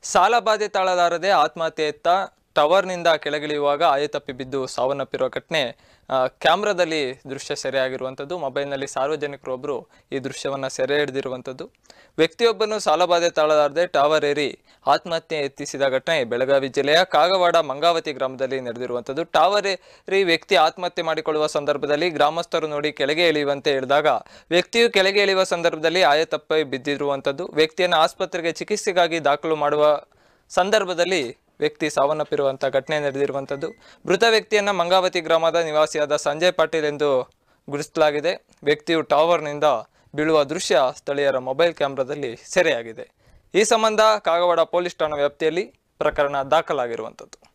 ಸಾಲ ಬಾಧೆ ತಾಳಲಾರದೆ ಆತ್ಮಹತ್ಯೆಯತ್ತ ಟವರ್ನಿಂದ ಕೆಳಗಿಳಿಯುವಾಗ ಆಯತಪ್ಪಿ ಬಿದ್ದು ಸಾವನ್ನಪ್ಪಿರುವ ಘಟನೆ ಆ, ಕ್ಯಾಮ್ರಾದಲ್ಲಿ ದೃಶ್ಯ ಸೆರೆಯಾಗಿರುವಂಥದ್ದು ಮೊಬೈಲ್ನಲ್ಲಿ ಸಾರ್ವಜನಿಕರು ಒಬ್ಬರು ಈ ದೃಶ್ಯವನ್ನು ಸೆರೆ ಹಿಡಿದಿರುವಂಥದ್ದು ವ್ಯಕ್ತಿಯೊಬ್ಬನು ಸಾಲಬಾಧೆ ತಾಳಲಾರದೆ ಟವರ್ ಏರಿ ಆತ್ಮಹತ್ಯೆ ಯತ್ನಿಸಿದ ಘಟನೆ ಬೆಳಗಾವಿ ಜಿಲ್ಲೆಯ ಕಾಗವಾಡ ಮಂಗಾವತಿ ಗ್ರಾಮದಲ್ಲಿ ನಡೆದಿರುವಂಥದ್ದು ಟವರ್ ಏರಿ ವ್ಯಕ್ತಿ ಆತ್ಮಹತ್ಯೆ ಮಾಡಿಕೊಳ್ಳುವ ಸಂದರ್ಭದಲ್ಲಿ ಗ್ರಾಮಸ್ಥರು ನೋಡಿ ಕೆಳಗೆ ಇಳಿಯುವಂತೆ ಹೇಳಿದಾಗ ವ್ಯಕ್ತಿಯು ಕೆಳಗೆ ಇಳಿಯುವ ಸಂದರ್ಭದಲ್ಲಿ ಆಯತಪ್ಪಿ ಬಿದ್ದಿರುವಂಥದ್ದು ವ್ಯಕ್ತಿಯನ್ನು ಆಸ್ಪತ್ರೆಗೆ ಚಿಕಿತ್ಸೆಗಾಗಿ ದಾಖಲು ಮಾಡುವ ಸಂದರ್ಭದಲ್ಲಿ ವ್ಯಕ್ತಿ ಸಾವನ್ನಪ್ಪಿರುವಂಥ ಘಟನೆ ನಡೆದಿರುವಂಥದ್ದು ಮೃತ ವ್ಯಕ್ತಿಯನ್ನು ಮಂಗಾವತಿ ಗ್ರಾಮದ ನಿವಾಸಿಯಾದ ಸಂಜಯ್ ಪಾಟೀಲ್ ಎಂದು ಗುರುತಿಸಲಾಗಿದೆ ವ್ಯಕ್ತಿಯು ಟವರ್ನಿಂದ ಬೀಳುವ ದೃಶ್ಯ ಸ್ಥಳೀಯರ ಮೊಬೈಲ್ ಕ್ಯಾಮ್ರಾದಲ್ಲಿ ಸೆರೆಯಾಗಿದೆ ಈ ಸಂಬಂಧ ಕಾಗವಾಡ ಪೊಲೀಸ್ ಠಾಣಾ ವ್ಯಾಪ್ತಿಯಲ್ಲಿ ಪ್ರಕರಣ ದಾಖಲಾಗಿರುವಂಥದ್ದು